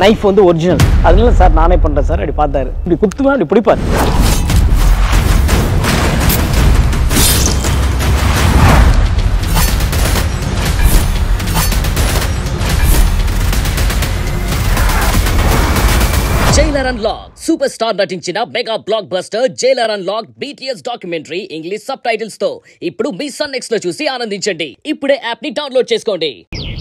Knife வந்து original அதனால sir நானே பண்ணுறேன் சார் அப்படி பார்த்தாரு இப்படி குத்துவேன் அப்படி பிடிப்பார் జైలర్ అన్లాక్ సూపర్ స్టార్ నటించిన mega blockbuster Jailer unlock BTS documentary English subtitles తో ఇప్పుడు మీ సన్ నెక్స్ట్ లో చూసి ఆనందించండి ఇప్పుడే యాప్ ని డౌన్లోడ్ చేసుకోండి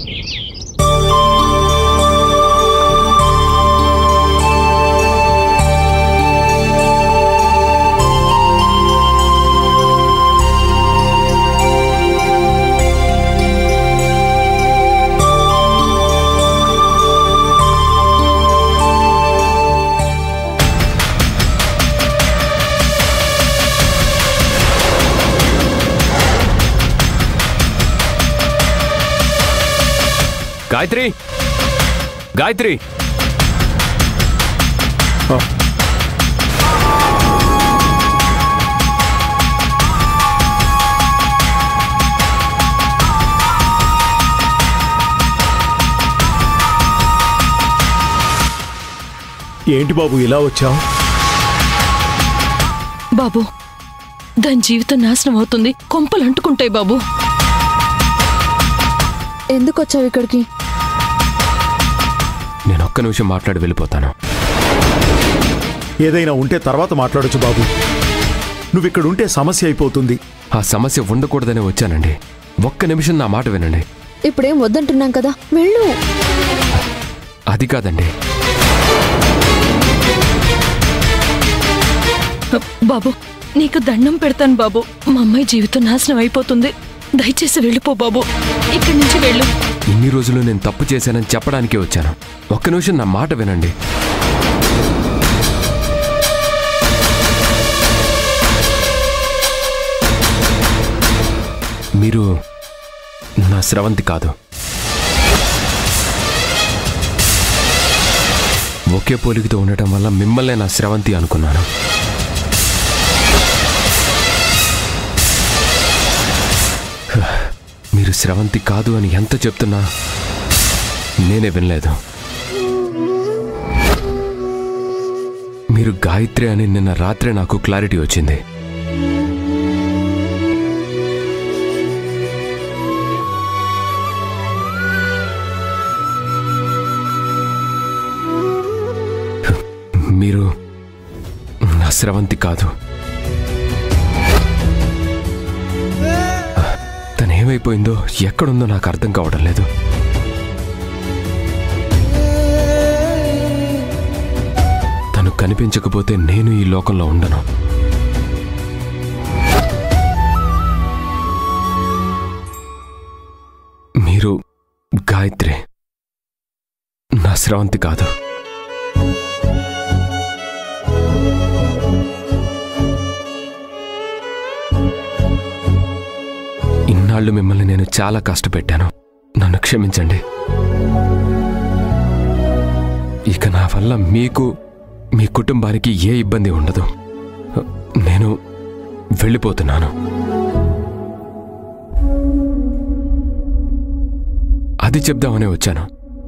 గాయత్రి గాయత్రి ఏంటి బాబు ఇలా వచ్చావు బాబు దాని జీవితం నాశనం అవుతుంది కొంపలు అంటుకుంటాయి బాబు ఎందుకు వచ్చావు ఇక్కడికి నేను ఒక్క నిమిషం మాట్లాడి వెళ్ళిపోతాను ఏదైనా ఉంటే తర్వాత మాట్లాడొచ్చు బాబు నువ్వు ఇక్కడ ఉంటే సమస్య అయిపోతుంది ఆ సమస్య ఉండకూడదని వచ్చానండి ఒక్క నిమిషం నా మాట వినండి ఇప్పుడేం వద్దంటున్నాం కదా వెళ్ళు అది కాదండి బాబు నీకు దండం పెడతాను బాబు మా అమ్మాయి జీవితం నాశనం అయిపోతుంది దయచేసి వెళ్ళిపో బాబు ఇక్కడి నుంచి వెళ్ళు ఇన్ని రోజులు నేను తప్పు చేశానని చెప్పడానికే వచ్చాను ఒక్క నిమిషం నా మాట వినండి మీరు నా స్రవంతి కాదు ఒకే పోలికతో ఉండటం వల్ల మిమ్మల్నే నా స్రవంతి అనుకున్నాను మీరు స్రవంతి కాదు అని ఎంత చెప్తున్నా నేనే వినలేదు మీరు గాయత్రి అని నిన్న రాత్రే నాకు క్లారిటీ వచ్చింది మీరు నా స్రవంతి కాదు తను ఏమైపోయిందో ఎక్కడుందో నాకు అర్థం కావడం లేదు తను కనిపించకపోతే నేను ఈ లోకంలో ఉండను మీరు గాయత్రి నా స్రవంతి కాదు ఇన్నాళ్ళు మిమ్మల్ని నేను చాలా కష్టపెట్టాను నన్ను క్షమించండి ఇక నా వల్ల మీకు మీ కుటుంబానికి ఏ ఇబ్బంది ఉండదు నేను వెళ్ళిపోతున్నాను అది చెప్దామనే వచ్చాను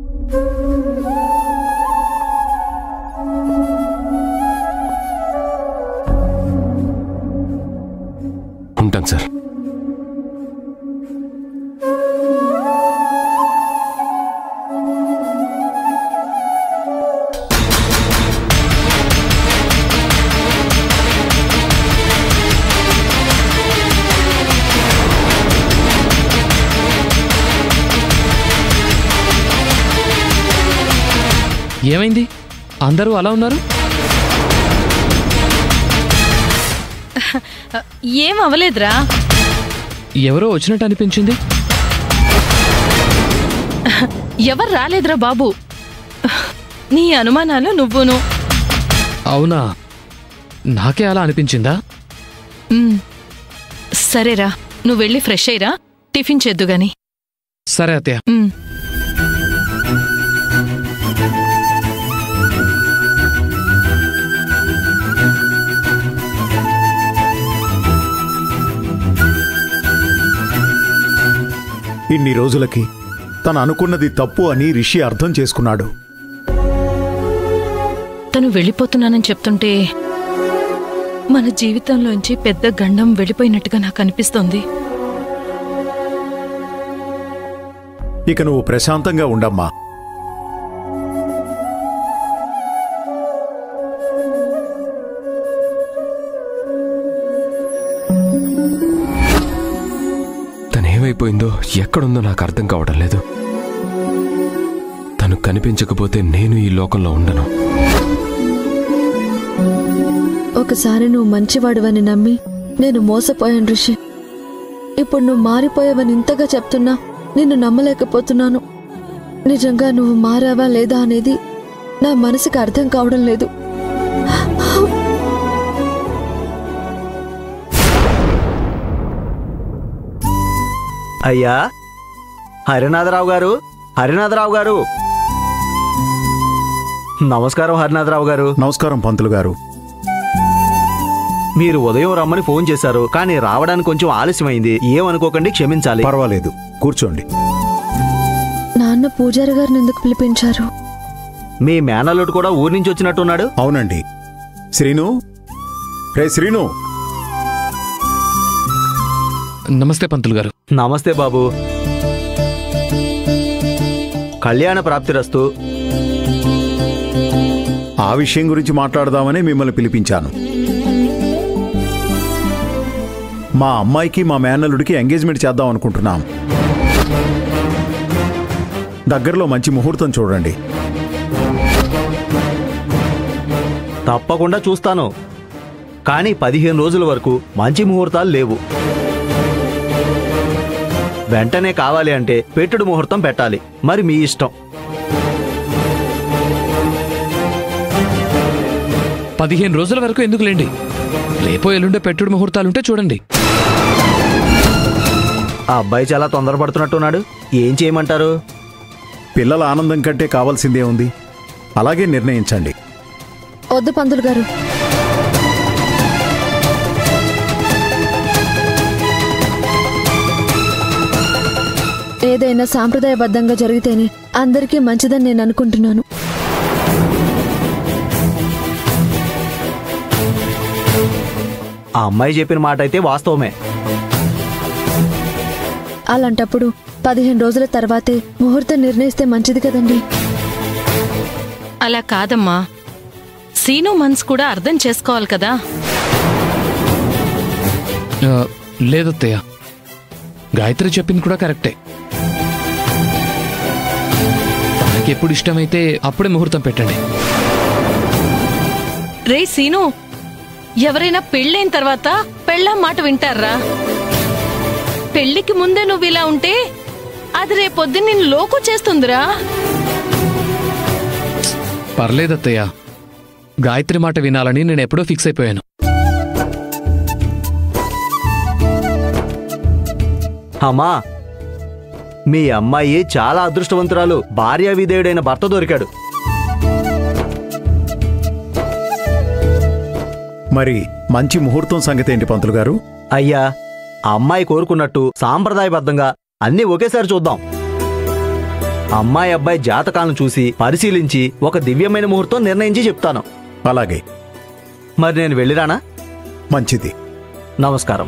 ఉంటాను సార్ ఏమైంది అందరూ అలా ఉన్నారు ఏం అవలేదురా ఎవరో వచ్చినట్టు అనిపించింది ఎవరు రాలేదురా బాబు నీ అనుమానాలు నువ్వును అవునా నాకే అలా అనిపించిందా ఉమ్. సరేరా నువ్వు వెళ్ళి ఫ్రెష్ అయ్యిరా టిఫిన్ చేద్దు గాని సరే అత్తయ్య ఉమ్. ఇన్ని రోజులకి తను అనుకున్నది తప్పు అని రిషి అర్థం చేసుకున్నాడు తను వెళ్ళిపోతున్నానని చెప్తుంటే మన జీవితంలోంచి పెద్ద గండం వెళ్ళిపోయినట్టుగా నాకు అనిపిస్తోంది ఇక నువ్వు ప్రశాంతంగా ఉండమ్మా తనేమైపోయిందో ఎక్కడుందో నాకు అర్థం కావడం లేదు తను కనిపించకపోతే నేను ఈ లోకంలో ఉండను ఒకసారి నువ్వు మంచివాడివని నమ్మి నేను మోసపోయాను ఋషి ఇప్పుడు నువ్వు మారిపోయావని ఇంతగా చెప్తున్నా నిన్ను నమ్మలేకపోతున్నాను నిజంగా నువ్వు మారావా లేదా అనేది నా మనసుకి అర్థం కావడం లేదు అయ్యా హరినాథరావు గారు హరినాథరావు గారు నమస్కారం హరినాథరావు గారు నమస్కారం పంతులు గారు మీరు ఉదయం రమ్మని ఫోన్ చేశారు కానీ రావడానికి కొంచెం ఆలస్యమైంది ఏమనుకోకండి క్షమించాలి పర్వాలేదు కూర్చోండి నాన్న పూజారి గారిని ఎందుకు పిలిపించారు మీ మేనల్లుడు కూడా ఊరి నుంచి వచ్చినట్టున్నాడు అవునండి శ్రీను రే శ్రీను నమస్తే పంతులు గారు నమస్తే బాబు కళ్యాణ ప్రాప్తిరస్తు ఆ విషయం గురించి మాట్లాడదామని మిమ్మల్ని పిలిపించాను మా అమ్మాయికి మా మేనల్లుడికి ఎంగేజ్మెంట్ చేద్దాం అనుకుంటున్నాం దగ్గరలో మంచి ముహూర్తం చూడండి తప్పకుండా చూస్తాను కానీ పదిహేను రోజుల వరకు మంచి ముహూర్తాలు లేవు వెంటనే కావాలి అంటే పెట్టుడు ముహూర్తం పెట్టాలి మరి మీ ఇష్టం పదిహేను రోజుల వరకు ఎందుకులేండి రేపో ఎల్లుండే పెట్టుడు ముహూర్తాలుంటే చూడండి ఆ అబ్బాయి చాలా తొందరపడుతున్నట్టున్నాడు ఏం చేయమంటారు పిల్లల ఆనందం కంటే కావాల్సిందే ఉంది అలాగే నిర్ణయించండి వద్దు పంతులు గారు ఏదైనా సాంప్రదాయబద్ధంగా జరిగితేనే అందరికీ మంచిదని నేను అనుకుంటున్నాను ఆ అమ్మాయి చెప్పిన మాట అయితే వాస్తవమే అలాంటప్పుడు పదిహేను రోజుల తర్వాతే ముహూర్తం నిర్ణయిస్తే మంచిది కదండి అలా కాదమ్మా సీను మనసు కూడా అర్థం చేసుకోవాలి కదా ఆ, లేదత్తయ్య గాయత్రి చెప్పింది కూడా కరెక్టే తనకి ఎప్పుడు ఇష్టమైతే అప్పుడే ముహూర్తం పెట్టండి రే సీను ఎవరైనా పెళ్ళైన తర్వాత పెళ్ళాం మాట వింటారా పెళ్లికి ముందే నువ్వు ఇలా ఉంటే అది రేపొద్దున నేను లోకు చేస్తుందిరా పర్లేదత్తయ్య గాయత్రి మాట వినాలని నేను ఎప్పుడో ఫిక్స్ అయిపోయాను అమ్మా మీ అమ్మాయి చాలా అదృష్టవంతురాలు భార్యా విధేయుడైన భర్త దొరికాడు మరి మంచి ముహూర్తం సంగతి ఏంటి పంతులు గారు అయ్యా ఆ అమ్మాయి కోరుకున్నట్టు సాంప్రదాయబద్ధంగా అన్నీ ఒకేసారి చూద్దాం అమ్మాయి అబ్బాయి జాతకాలను చూసి పరిశీలించి ఒక దివ్యమైన ముహూర్తం నిర్ణయించి చెప్తాను అలాగే మరి నేను వెళ్ళిరానా మంచిది నమస్కారం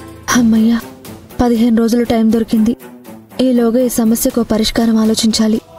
అమ్మయ్యా పదిహేను రోజులు టైం దొరికింది ఈలోగా ఈ సమస్యకు ఓ పరిష్కారం ఆలోచించాలి